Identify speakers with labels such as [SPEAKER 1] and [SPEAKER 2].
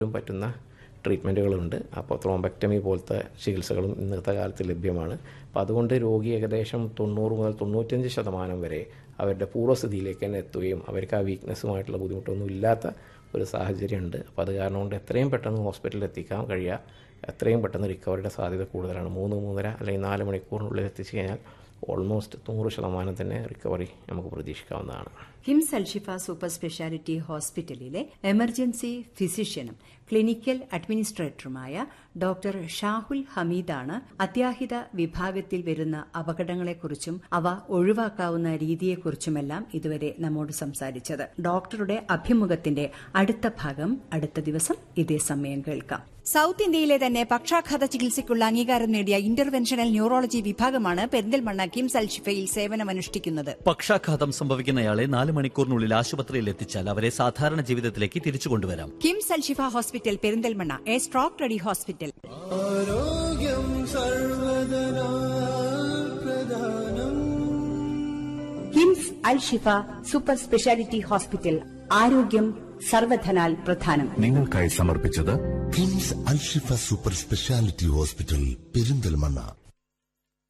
[SPEAKER 1] പറ്റുന്ന ട്രീറ്റ്മെൻറ്റുകളുണ്ട് അപ്പോൾ ത്രോംബക്ടമി പോലത്തെ ചികിത്സകളും ഇന്നത്തെ കാലത്ത് ലഭ്യമാണ് അപ്പോൾ അതുകൊണ്ട് രോഗി ഏകദേശം തൊണ്ണൂറ് മുതൽ തൊണ്ണൂറ്റഞ്ച് ശതമാനം വരെ അവരുടെ പൂർവ്വസ്ഥിതിയിലേക്ക് തന്നെ എത്തുകയും അവർക്ക് ആ വീക്ക്നെസ്സുമായിട്ടുള്ള ബുദ്ധിമുട്ടൊന്നും ഇല്ലാത്ത ഒരു സാഹചര്യമുണ്ട് അപ്പോൾ അത് കാരണം കൊണ്ട് എത്രയും പെട്ടെന്ന് ഹോസ്പിറ്റലിൽ എത്തിക്കാൻ കഴിയുക എത്രയും പെട്ടെന്ന് റിക്കവറിയുടെ സാധ്യത കൂടുതലാണ് മൂന്ന് മൂന്നര അല്ലെങ്കിൽ നാല് മണിക്കൂറിനുള്ളിൽ എത്തിച്ചു കഴിഞ്ഞാൽ ഓൾമോസ്റ്റ് നൂറ് ശതമാനം തന്നെ റിക്കവറി നമുക്ക് പ്രതീക്ഷിക്കാവുന്നതാണ്
[SPEAKER 2] ഹിംസ് അൽഷിഫ സൂപ്പർ സ്പെഷ്യാലിറ്റി ഹോസ്പിറ്റലിലെ എമർജൻസി ഫിസിഷ്യനും ക്ലിനിക്കൽ അഡ്മിനിസ്ട്രേറ്ററുമായ ഡോക്ടർ ഷാഹുൽ ഹമീദാണ് അത്യാഹിത വിഭാഗത്തിൽ വരുന്ന അപകടങ്ങളെക്കുറിച്ചും അവ ഒഴിവാക്കാവുന്ന രീതിയെക്കുറിച്ചുമെല്ലാം ഇതുവരെ നമ്മോട് സംസാരിച്ചത് ഡോക്ടറുടെ അഭിമുഖത്തിന്റെ അടുത്ത ഭാഗം അടുത്ത ദിവസം ഇതേ സമയം കേൾക്കാം
[SPEAKER 3] സൌത്ത് ഇന്ത്യയിലെ തന്നെ പക്ഷാഘാത ചികിത്സയ്ക്കുള്ള അംഗീകാരം നേടിയ ഇന്റർവെൻഷണൽ ന്യൂറോളജി വിഭാഗമാണ് പെരിന്തൽമണ്ണ കിംസ് അൽഷിഫയിൽ സേവനമനുഷ്ഠിക്കുന്നത്
[SPEAKER 4] പക്ഷാഘാതം സംഭവിക്കുന്നയാളെ നാല് മണിക്കൂറിനുള്ളിൽ ആശുപത്രിയിൽ എത്തിച്ചാൽ അവരെ സാധാരണ ജീവിതത്തിലേക്ക് തിരിച്ചു കൊണ്ടുവരാം
[SPEAKER 3] KIMS Alshifa hospital Perinthalmanna A stroke ready hospital
[SPEAKER 5] ആരോഗ്യം സർവദനാ പ്രധാനം
[SPEAKER 2] KIMS Alshifa super speciality hospital ആരോഗ്യം സർവധനാൽ പ്രധാനം
[SPEAKER 6] നിങ്ങൾക്കായി സമർപ്പിച്ചത്
[SPEAKER 7] KIMS Alshifa super speciality hospital Perinthalmanna